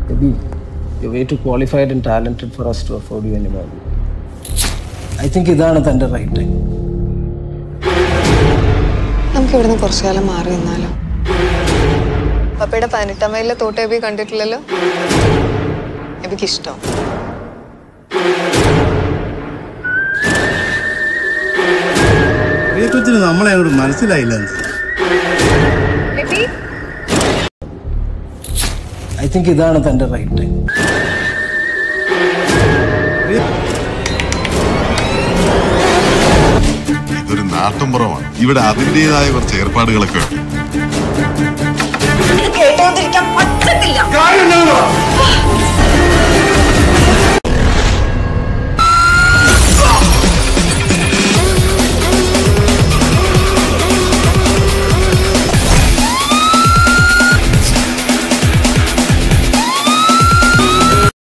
Maybe you're way too qualified and talented for us to afford you anymore. I think ഇതാണ് തൻ്റെ right time നമുക്ക് ഇവിടുന്ന് കുറച്ചു കാലം മാറി നിന്നാലോ പപ്പയുടെ പതിനെട്ടാം മൈലിലെ തോട്ട് എബി കണ്ടിട്ടില്ലല്ലോ എബിക്ക് ഇഷ്ടം കൊച്ചിന് നമ്മളെ അങ്ങോട്ട് മനസ്സിലായില്ല ഐ തിങ്ക് ഇതാണ് തൻ്റെ റൈറ്റ് ടൈം ഇതൊരു നാട്ടുംപുറമാണ് ഇവിടെ അതിൻ്റെതായ കുറച്ച് ഏർപ്പാടുകളൊക്കെ ഉണ്ട്